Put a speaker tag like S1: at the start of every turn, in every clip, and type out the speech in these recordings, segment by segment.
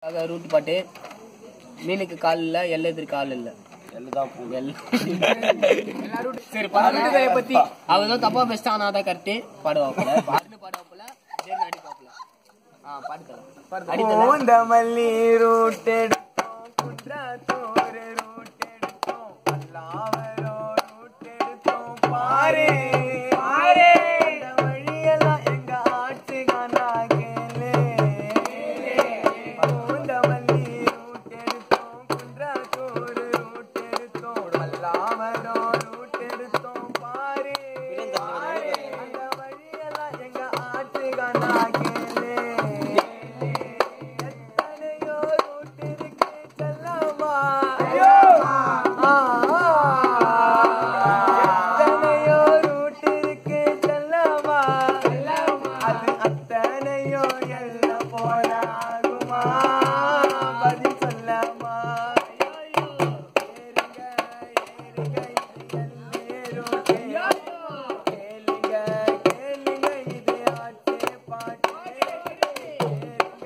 S1: ஆக ரூட் பாட்டு மீனுக்கு கால் இல்ல எல்லை எதிர் கால் இல்ல சரி பரவாயில்ல பத்தி அவன் தான் தப்பா பெஸ்ட் ஆனா தான் கரெக்ட் பாடுவாப்புல பாட்டு பாடுவாப்புல சரி அடிப்பாப்புல ஆ பாட்டு தரேன் அடித்தல
S2: பூந்தமல்லி ரூட் எடுத்தோம் குன்றத்தூர் ரூட் எடுத்தோம் பல்லாவரோ ரூட் எடுத்தோம் பாரு பாரு இந்த வழியெல்லாம் எங்க ஆட்சிகானா கேளு பூந்தமல்லி ரூட் எடுத்தோம் குன்றத்தூர் ரூட் எடுத்தோம் பல்லாவரோ ரூட் எடுத்தோம் பாரு அந்த வழியெல்லாம் எங்க ஆட்சிகானா கேளு எத்தனையோ ரூட் இருக்கு செல்லம்மா. ஆ, எத்தனையோ ரூட் இருக்கு செல்லம்மா. அது அத்தனையோ எல்லாம் போல ஆகுமா? பதில் சொல்லம்மா. ஏறுங்க, ஏறுங்க, இது எல்லேரோடு. கேளுங்க, கேளுங்க, இது ஆட்டே பாட்டு. ஏறுங்க,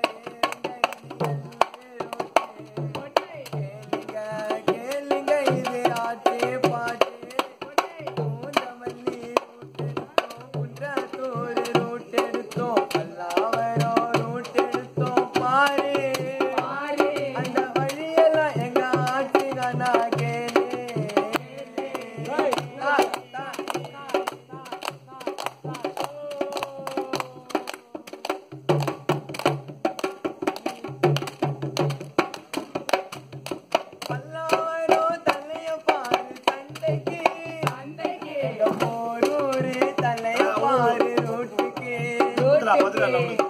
S2: ஏறுங்க, கேளுங்க, இது ஆட்டே பாட்டு. பூந்தமல்லி ரூட் எடுத்தோம், குன்றத்தூர் ரூட் எடுத்தோம், பல்லாவரோ ரூட் எடுத்தோம், பாரு. அந்த வழியெல்லாம் எங்க ஆட்சிதானா கேளு. தா, தா, பல்லாவரோ தலைய பாரு சண்டைக்கு சண்டைக்கு போரூரு தலைய பாரு ரோட்டுக்கு